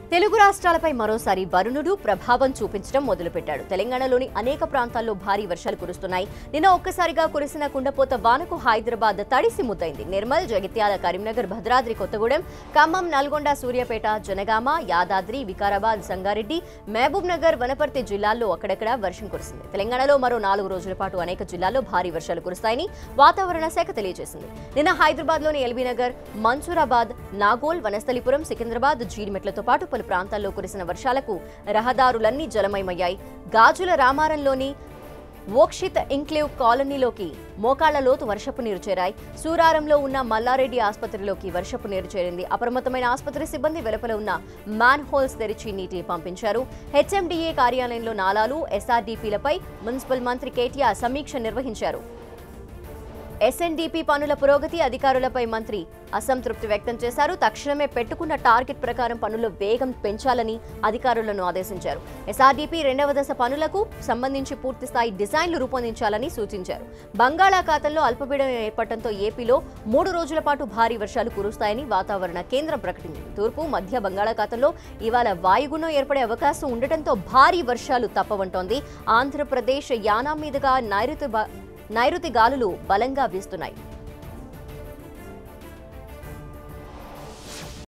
తెలుగు రాష్ట్రాలపై మరోసారి వరుణుడు ప్రభావం చూపించడం మొదలుపెట్టాడు తెలంగాణలోని అనేక ప్రాంతాల్లో భారీ వర్షాలు కురుస్తున్నాయి నిన్న ఒక్కసారిగా కురిసిన కుండపోత వానకు హైదరాబాద్ తడిసి ముద్దైంది నిర్మల్ జగిత్యాల కరీంనగర్ భద్రాద్రి కొత్తగూడెం ఖమ్మం నల్గొండ సూర్యాపేట జనగామ యాదాద్రి వికారాబాద్ సంగారెడ్డి మహబూబ్ నగర్ వనపర్తి జిల్లాల్లో అక్కడక్కడ వర్షం కురిసింది తెలంగాణలో మరో నాలుగు రోజుల పాటు అనేక జిల్లాల్లో భారీ వర్షాలు కురుస్తాయని వాతావరణ శాఖ తెలియజేసింది నిన్న హైదరాబాద్లోని ఎల్బీ నగర్ మన్సూరాబాద్ నాగోల్ వనస్థలిపురం సికింద్రాబాద్ జీడిమెట్లతో పాటు పలు ప్రాంతాల్లో కురిసిన వర్షాలకు రహదారులన్నీ జలమయమయ్యాయి గాజుల రామారంలోని ఓక్షిత్ ఇంక్లేవ్ కాలనీలోకి మోకాళ్ల లోతు వర్షపు నీరు చేరాయి సూరారంలో ఉన్న మల్లారెడ్డి ఆసుపత్రిలోకి వర్షపు నీరు చేరింది అప్రమత్తమైన ఆసుపత్రి సిబ్బంది వెలుపల ఉన్న మ్యాన్ హోల్స్ తెరిచి నీటిని పంపించారు హెచ్ఎండిఏ కార్యాలయంలో నాలాలు ఎస్ఆర్డీపీలపై మున్సిపల్ మంత్రి కేటీఆర్ సమీక్ష నిర్వహించారు ఎస్ఎన్డీపీ పనుల పురోగతి అధికారులపై మంత్రి అసంతృప్తి వ్యక్తం చేశారు తక్షణమే పెట్టుకున్న టార్గెట్ ప్రకారం పనుల వేగం పెంచాలని అధికారులను ఆదేశించారు ఎస్ఆర్డీపీ రెండవ దశ పనులకు సంబంధించి పూర్తిస్థాయి డిజైన్లు రూపొందించాలని సూచించారు బంగాళాఖాతంలో అల్పపీడనం ఏర్పడటంతో ఏపీలో మూడు రోజుల పాటు భారీ వర్షాలు కురుస్తాయని వాతావరణ కేంద్రం ప్రకటించింది తూర్పు మధ్య బంగాళాఖాతంలో ఇవాళ వాయుగుణం ఏర్పడే అవకాశం ఉండటంతో భారీ వర్షాలు తప్పవంటోంది ఆంధ్రప్రదేశ్ యానా మీదుగా నైరుతి బ- నైరుతి గాలులు బలంగా వీస్తున్నాయి